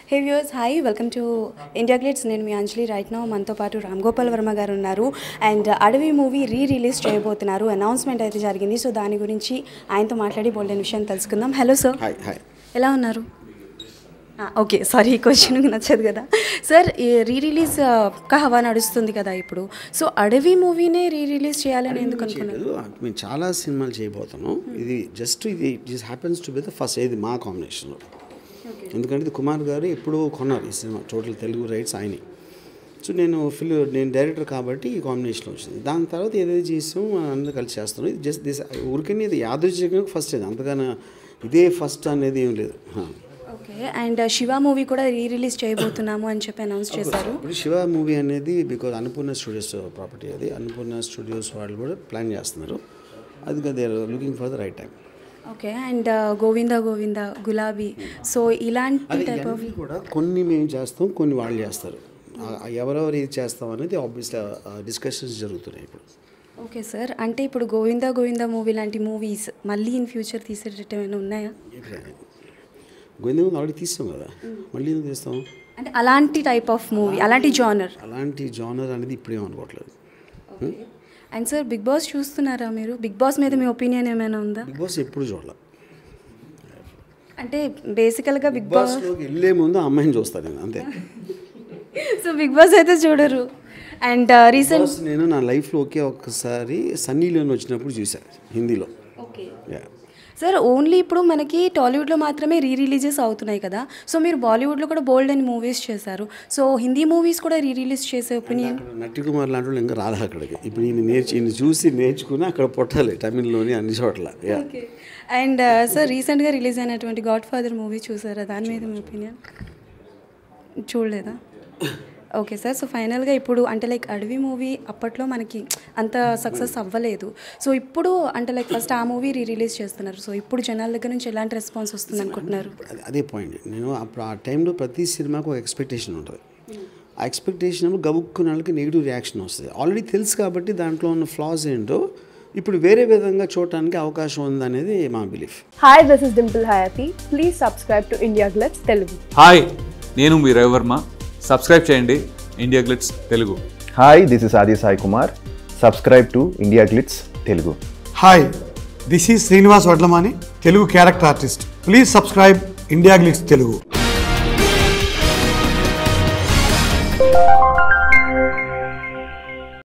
Hey viewers hi welcome to India Glitz నేను మీ అంజలి right now మనతో పాటు రామ్ గోపాల్ వర్మ గారు ఉన్నారు and Adavi movie re release చేయబోతున్నారు అనౌన్స్మెంట్ అయితే జరిగింది సో దాని గురించి ఆయనతో మాట్లాడి బోల్డెన్ విషయం తెలుసుకుందాం హలో సార్ హాయ్ హాయ్ ఎలా ఉన్నారు ఓకే సారీ ఈ క్వశ్చన్ నచ్చదు కదా సార్ ఈ రీ రిలీజ్ ఒక హవా నడుస్తుంది కదా ఇప్పుడు సో అడవి మూవీనే రీ రిలీజ్ చేయాలని ఎందుకు అనుకున్నారు చేయలేదు మేము చాలా సినిమాలు చేయబోతున్నాం ఇది జస్ట్ ఇది this happens to be the first ఇది మా కాంబినేషన్లో ఎందుకంటే ఇది కుమార్ గారు ఎప్పుడూ కొన్నారు ఈ సినిమా టోటల్ తెలుగు రైట్స్ ఆయనే సో నేను ఫిల్ నేను డైరెక్టర్ కాబట్టి ఈ కాంబినేషన్ వచ్చింది దాని తర్వాత ఏదైతే చేసాం అందరూ కలిసి చేస్తున్నాం ఇది జస్ట్ దిస్ ఊరికనే ఇది యాదృచ్ఛికంగా ఫస్ట్ ఇది అంతగానో ఇదే ఫస్ట్ అనేది ఏం లేదు హా. ఓకే అండ్ శివ మూవీ కూడా రీ రిలీజ్ చేయబోతున్నాము అని చెప్పి అనౌన్స్ చేశారు ఇప్పుడు శివ మూవీ అనేది బికాజ్ అన్నపూర్ణ స్టూడియోస్ ప్రాపర్టీ అది అన్నపూర్ణ స్టూడియోస్ వాళ్ళు కూడా ప్లాన్ చేస్తున్నారు అది they looking for the right time okay and Govinda Govinda Gulabi so ఇలాంటి అది టైప్ ఆఫ్ ఇవన్నీ కూడా కొన్ని మేము చేస్తాం కొన్ని వాళ్ళు చేస్తారు ఆ- ఆ ఎవరెవరు ఇది చేస్తాం అనేది ఆబ్వియస్లీ డిస్కషన్స్ జరుగుతున్నాయి ఇప్పుడు ఓకే సార్ అంటే ఇప్పుడు గోవింద గోవింద మూవీ లాంటి మూవీస్ మళ్ళీ ఇన్ ఫ్యూచర్ తీసేటట్టు ఏమైనా ఉన్నాయా గోవింద ముందు ఆల్రెడీ తీస్తాం కదా మళ్ళీ ఎందుకు తీస్తాం అంటే అలాంటి టైప్ ఆఫ్ మూవీ అలాంటి జానర్ అలాంటి జానర్ అనేది ఇప్పుడేం అనుకోవట్లేదు అండ్ సార్ బిగ్ బాస్ చూస్తున్నారా మీరు బిగ్ బాస్ మీద మీ ఒపీనియన్ ఏమైనా ఉందా బిగ్ బాస్ ఎప్పుడు చూడాలి అంటే బేసికల్గా బిగ్ బిగ్ బాస్ బాస్లోకి వెళ్ళే ముందు ఆ అమ్మాయిని చూస్తాను నేను అంతే సో బిగ్ బాస్ అయితే చూడరు అండ్ రీసెంట్ బాస్ నేను నా లైఫ్లో ఒకే ఒక్కసారి సన్నీ లియోన్ వచ్చినప్పుడు చూశాను హిందీలో ఓకే Yeah. సార్ ఓన్లీ ఇప్పుడు మనకి టాలీవుడ్లో మాత్రమే రీ రిలీజెస్ అవుతున్నాయి కదా సో మీరు బాలీవుడ్లో కూడా బోల్డ్ అని మూవీస్ చేశారు సో హిందీ మూవీస్ కూడా రీ రిలీజ్ చేసే ఒపీనియన్ అక్కడ నట్టి కుమార్ లాంటి వాళ్ళు ఇంకా రాలే అక్కడికి ఇప్పుడు ఈయన నేర్చి ఈయన చూసి నేర్చుకుని అక్కడ పుట్టాలి తమిళ్లోని అన్ని చోట్ల యా అండ్ సార్ రీసెంట్గా రిలీజ్ అయినటువంటి గాడ్ ఫాదర్ మూవీ చూసారా దాని మీద మీ ఒపీనియన్ చూడలేదా ఓకే సార్ సో ఫైనల్గా ఇప్పుడు అంటే లైక్ అడవి మూవీ అప్పట్లో మనకి అంత సక్సెస్ అవ్వలేదు సో ఇప్పుడు అంటే లైక్ ఫస్ట్ ఆ మూవీ రీ రిలీజ్ చేస్తున్నారు సో ఇప్పుడు జనాల దగ్గర నుంచి ఎలాంటి రెస్పాన్స్ వస్తుంది అనుకుంటున్నారు అదే- అదే పాయింట్ నేను అప్పుడు ఆ టైంలో ప్రతి సినిమాకు ఒక ఎక్స్పెక్టేషన్ ఉంటుంది ఆ ఎక్స్పెక్టేషన్ గబుక్కున్న వాళ్ళకి నెగిటివ్ రియాక్షన్ వస్తుంది ఆల్రెడీ తెలుసు కాబట్టి దాంట్లో ఉన్న ఫ్లాస్ ఏంటో ఇప్పుడు వేరే విధంగా చూడటానికి అవకాశం ఉందనేది మా belief Hi, this is Dimple Hayati. Please subscribe to India Glitz Telugu. Hi నేను మీ రవివర్మ సబ్స్క్రైబ్ చేయండి India Glitz Telugu hi this is Adi Sai Kumar subscribe to India Glitz Telugu hi this is Srinivas Vadlamani Telugu character artist please subscribe India Glitz Telugu